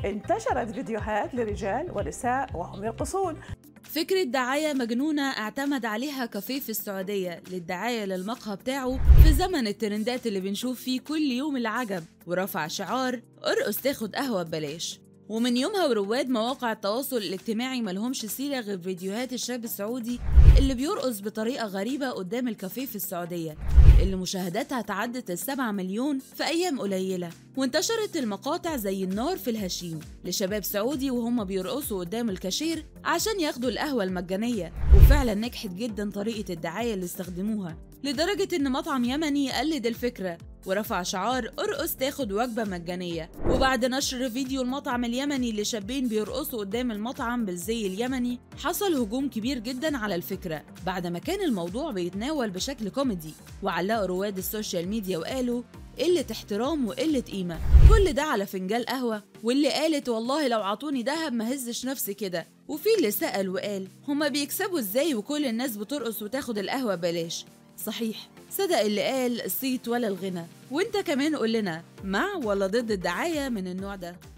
انتشرت فيديوهات لرجال ونساء وهم يرقصون فكرة دعاية مجنونة اعتمد عليها كافيه في السعودية للدعاية للمقهى بتاعه في زمن الترندات اللي بنشوف فيه كل يوم العجب ورفع شعار ارقص تاخد قهوة ببلاش ومن يومها ورواد مواقع التواصل الاجتماعي ملهمش سيرة غير فيديوهات الشاب السعودي اللي بيرقص بطريقة غريبة قدام الكافيه في السعودية اللي مشاهداتها تعدت السبعة مليون في أيام قليلة وانتشرت المقاطع زي النار في الهشيم لشباب سعودي وهم بيرقصوا قدام الكاشير عشان ياخدوا القهوة المجانية وفعلا نجحت جدا طريقة الدعاية اللي استخدموها لدرجة إن مطعم يمني قلد الفكرة ورفع شعار ارقص تاخد وجبة مجانية وبعد نشر فيديو المطعم اليمني لشابين بيرقصوا قدام المطعم بالزي اليمني حصل هجوم كبير جدا على الفكرة بعد ما كان الموضوع بيتناول بشكل كوميدي وعلقوا رواد السوشيال ميديا وقالوا قلة احترام وقلة قيمة كل ده على فنجان قهوة واللي قالت والله لو عطوني دهب ما هزش نفسي كده وفي اللي سأل وقال هما بيكسبوا ازاي وكل الناس بترقص وتاخد القهوة بلاش صحيح صدق اللي قال الصيت ولا الغنى وانت كمان قول لنا مع ولا ضد الدعاية من النوع ده